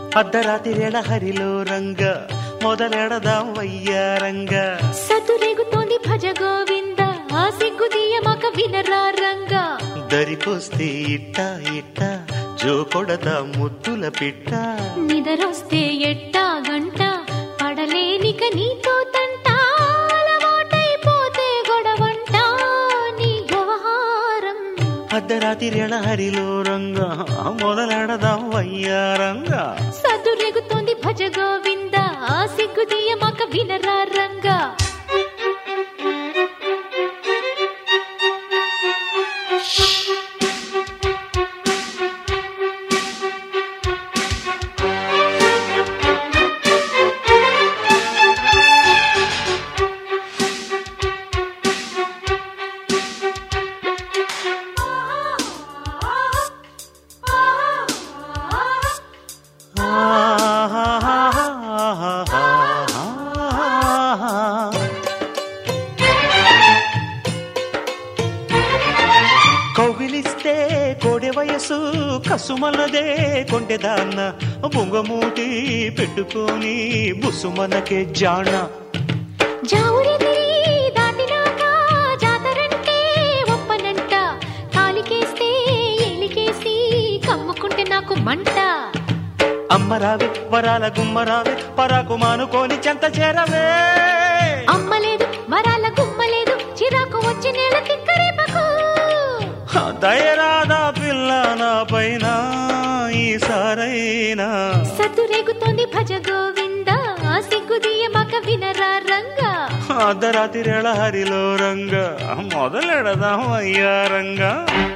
అర్ధరాతిరేళ హరిలో రంగ మొదలెడదాం వయ్యారంగ సతురేగుతోంది భజ గోవింద ఆ సిగ్గు తీయమాక వినరా రంగా దరికొస్తే ఇట్ట ఇట్ట జో కొడదాం ముద్దుల పిట్ట నిదరొస్తే ఎట్టా గంట పడలేనిక నీతో తంట అలవాటైపోతే గొడవంట నీ వ్యవహారం అర్ధరాతిరేళ హరిలో రంగ మొదలెడదాం వయ్యారంగ సతురేగుతోంది భజ గోవింద ఆ సిగ్గు తీయమాక వినరా రంగా కౌగిలిస్తే కోడె వయసు కసుమలదే కొండెదాన్న బొంగమూటి పెట్టుకొని బుసుమనకే జాణ జావురెదిరి దాటినాక జాతరంటే ఒప్పనంట కాలికేస్తే ఏలికేసి కమ్ముకుంటే నాకు మంట అమ్మరావే వరాల గుమ్మరావే పరాకు మానుకొని చెంత చేరవే అమ్మలేదు వరాల గుమ్మలేదు చిరాకు వచ్చి నేల తిక్కరేపకు దయరాదా పిల్ల నా పైన ఈసారైనా సతురేగుతోంది భజ గోవింద ఆ సిగ్గు మక వినరా రంగా అర్ధరాతిరేళ హరిలో రంగ మొదలెడదాం అయ్యారంగా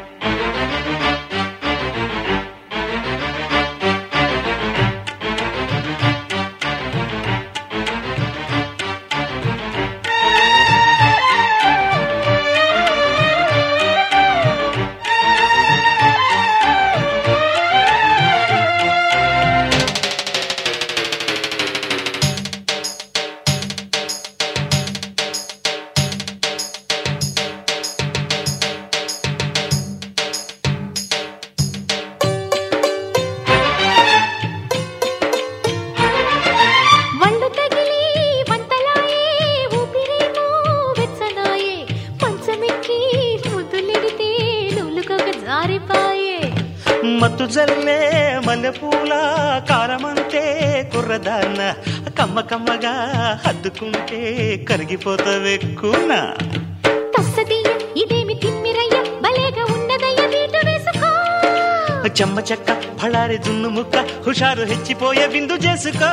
వళ్ళు తగిలి వంతలాయే ఊపిరేమో వెచ్చనాయే పంచమెక్కి ముద్దులిడితే నులుకొక జారిపాయే మత్తు జల్లే మల్లెపూల కారమంతే కుర్రదాన్న కమ్మ కమ్మగా హద్దుకుంటే కరిగిపోతావెక్కునా తస్సదీయ ఇదేమి తిమ్మిరయ్య భలేగా ఉన్నదయ్య వీటు వేసుకో చెమ్మ చెక్క ఫళారి దున్ను ముక్క హుషారు హెచ్చిపోయే విందు చేసుకో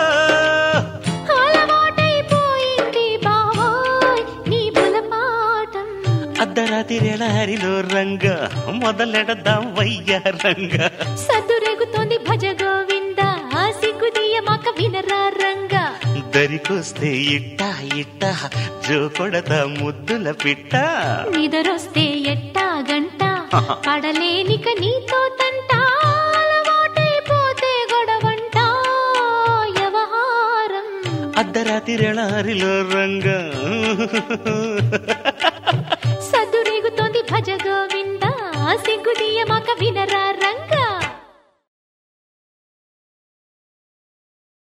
అలవాటైపోయింది బావోయ్ నీ బులపాటం అర్ధరాతిరేళ హరిలో రంగ మొదలెడదాం వయ్య రంగ సద్దురేగుతోంది భజ గోవింద ఆ సిగ్గు తీయమాక వినరా రంగా దరికొస్తే ఇట్ట ఇట్ట జో కొడతా ముద్దుల పిట్ట నిదరొస్తే ఎట్టా గంట పడలేనిక నీతో తంట అలవాటైపోతే గొడవంట వ్యవహారం అర్ధరాతిరేళ హరిలో రంగ సద్దురేగుతోంది భజ గోవింద సిగ్గు తీయమాక వినరా